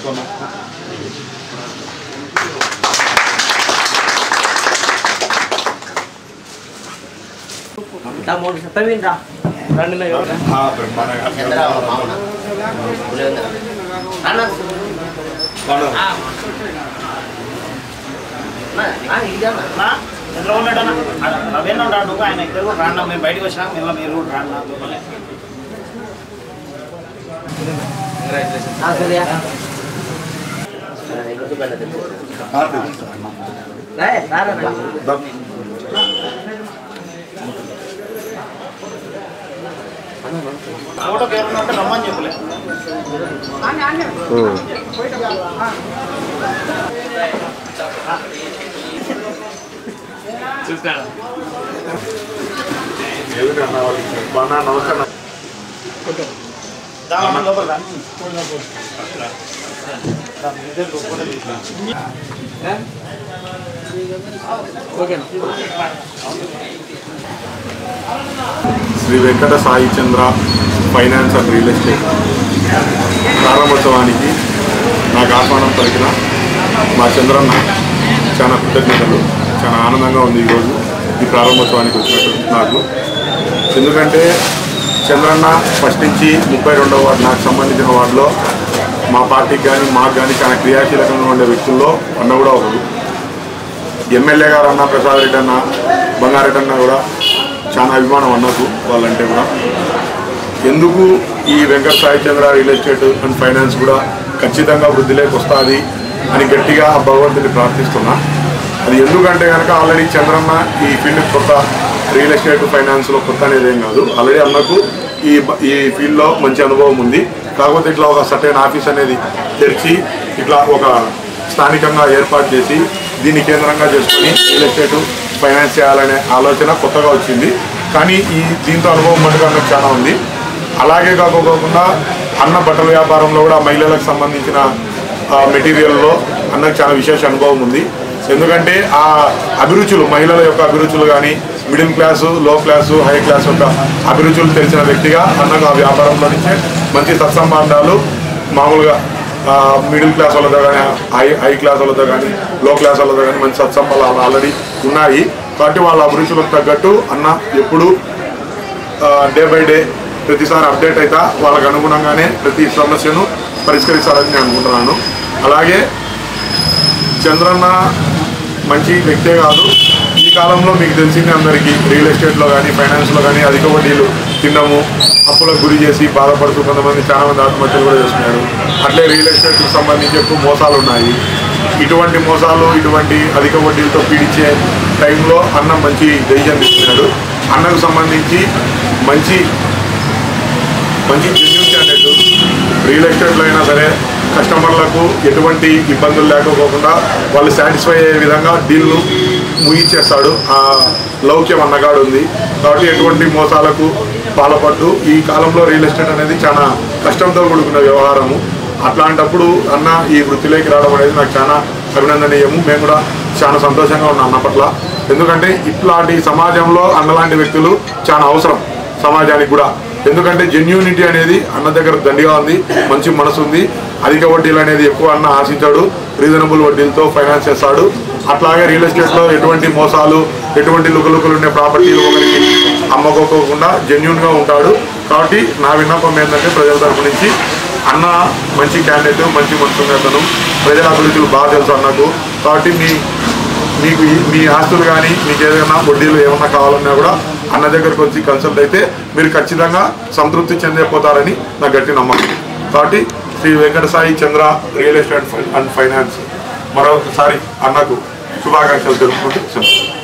తీసుకున్నాం మూడు ప్రవీణ్ రా రండి మీరు ఆ, బ్రహ్మాండంగా. అన్న వాళ్ళు ఎందులో ఉన్నాడన్నా నవేనా ఉన్నాడు ఆయన ఇద్దరు కూడా రాండా మేము బయటకు వచ్చినా మేము మీరు కూడా రాండా సూర్య రా రారా దా. ఫోటోకి ఎవరన్నా ఉంటే రమ్మని చెప్పలే ఏమిటి అన్న వాళ్ళకి బాగా నమస్కారం దాని లోపల రా. రా, మీ ఇద్దరు ఫోటో తీసి. Sri Venkata Sai Chandra finance and real estate ప్రారంభోత్సవానికి నాకు ఆహ్వానం పలికిన మా చంద్రన్న చాలా కృతజ్ఞతలు చాలా ఆనందంగా ఉంది ఈరోజు ఈ ప్రారంభోత్సవానికి వచ్చినట్టు నాకు ఎందుకంటే చంద్రన్న ఫస్ట్ నుంచి ముప్పై రెండవ వార్డు నాకు సంబంధించిన వార్డులో మా పార్టీకి కానీ మాకు కానీ చాలా క్రియాశీలకంగా ఉండే వ్యక్తుల్లో అన్న కూడా ఒకడు ఎమ్మెల్యే గారు అన్న ప్రసాద్ రెడ్డి అన్న బంగారెడ్డి అన్న కూడా చాలా అభిమానం అన్నకు వాళ్ళంటే కూడా ఎందుకు ఈ Venkata Sai Chandra real estate and finance కూడా ఖచ్చితంగా వృద్ధిలోకి వస్తుంది అని గట్టిగా ఆ భగవంతుని ప్రార్థిస్తున్నా అది ఎందుకంటే కనుక ఆల్రెడీ చంద్రన్న ఈ ఫీల్డ్ కొత్త రియల్ ఎస్టేట్ ఫైనాన్స్లో కొత్త అనేది ఏం కాదు ఆల్రెడీ అన్నకు ఈ బ- ఈ ఫీల్డ్లో మంచి అనుభవం ఉంది కాకపోతే ఇట్లా ఒక సర్టైన్ ఆఫీస్ అనేది తెరిచి ఇట్లా ఒక స్థానికంగా ఏర్పాటు చేసి దీన్ని కేంద్రంగా చేసుకొని రియల్ ఎస్టేట్ ఫైనాన్స్ చేయాలనే ఆలోచన కొత్తగా వచ్చింది కానీ ఈ దీంతో అనుభవం మటుకు అన్నకు చాలా ఉంది అలాగే కాకపోకుండా అన్న బట్టల వ్యాపారంలో కూడా మహిళలకు సంబంధించిన ఆ, మెటీరియల్లో అన్నకు చాలా విశేష అనుభవం ఉంది ఎందుకంటే ఆ అభిరుచులు మహిళల యొక్క అభిరుచులు కానీ middle class low class high class యొక్క అభిరుచులు తెలిసిన వ్యక్తిగా అన్నకు ఆ వ్యాపారంలో నుంచే మంచి సత్సంబంధాలు మామూలుగా ఆ, మిడిల్ క్లాస్ వాళ్ళతో కానీ హై హై క్లాస్ వాళ్ళతో కానీ లో క్లాస్ వాళ్ళతో కానీ మంచి సత్సంబంధాలు ఆల్రెడీ ఉన్నాయి కాబట్టి వాళ్ళ అభిరుచులకు తగ్గట్టు అన్న ఎప్పుడు డే బై డే ప్రతిసారి అప్డేట్ అవుతా వాళ్ళకు అనుగుణంగానే ప్రతి సమస్యను పరిష్కరిస్తారని నేను అనుకుంటున్నాను అలాగే చంద్రన్న మంచి వ్యక్తే కాదు ఈ కాలంలో మీకు తెలిసింది అందరికీ రియల్ ఎస్టేట్లో కానీ ఫైనాన్స్లో కానీ అధిక వడ్డీలు తినము అప్పులకు గురి చేసి బాధపడుతూ కొంతమంది చాలా మంది ఆత్మహత్యలు కూడా చేస్తున్నారు అట్లే రియల్ ఎస్టేట్కి సంబంధించి ఎక్కువ మోసాలు ఉన్నాయి ఇటువంటి మోసాలు ఇటువంటి అధిక వడ్డీలతో పీడించే టైంలో అన్న మంచి డెసిజన్ తీసుకున్నాడు అన్నకు సంబంధించి మంచి మంచి జెన్యున్ క్యాండిడేట్ రియల్ ఎస్టేట్లో అయినా సరే కస్టమర్లకు ఎటువంటి ఇబ్బందులు లేకపోకుండా వాళ్ళు సాటిస్ఫై అయ్యే విధంగా డీల్ను ముగించేస్తాడు ఆ లౌక్యం అన్నగాడు ఉంది కాబట్టి ఎటువంటి మోసాలకు పాల్పడ్డు ఈ కాలంలో రియల్ ఎస్టేట్ అనేది చాలా కష్టంతో కూడుకున్న వ్యవహారము అట్లాంటప్పుడు అన్న ఈ వృత్తిలోకి రావడం అనేది నాకు చాలా అభినందనీయము మేము కూడా చాలా సంతోషంగా ఉన్నాం అన్న పట్ల ఎందుకంటే ఇట్లాంటి సమాజంలో అన్నలాంటి వ్యక్తులు చాలా అవసరం సమాజానికి కూడా ఎందుకంటే జెన్యూనిటీ అనేది అన్న దగ్గర దండిగా ఉంది మంచి మనసు ఉంది అధిక వడ్డీలు అనేది ఎక్కువ అన్న ఆశించాడు రీజనబుల్ వడ్డీలతో ఫైనాన్స్ చేస్తాడు అట్లాగే రియల్ ఎస్టేట్లో ఎటువంటి మోసాలు ఎటువంటి లుకలుకలు ఉండే ప్రాపర్టీలు ఒకరికి అమ్మకోకుండా జెన్యున్గా ఉంటాడు కాబట్టి నా విన్నపం ఏంటంటే ప్రజల తరపు నుంచి అన్న మంచి క్యాండిడేట్ మంచి మనసు అతను ప్రజల అభివృద్ధులు బాగా తెలుసు అన్నకు కాబట్టి మీ మీకు ఈ- మీ ఆస్తులు కానీ మీకు ఏదైనా వడ్డీలు ఏమన్నా కావాలన్నా కూడా అన్న దగ్గరకు వచ్చి కన్సల్ట్ అయితే మీరు ఖచ్చితంగా సంతృప్తి చెందిపోతారని నా గట్టి నమ్మకం కాబట్టి Sri Venkata Sai Chandra real estate and finance మరొకసారి అన్నకు శుభాకాంక్షలు తెలుపుకుంటూ చెప్తాను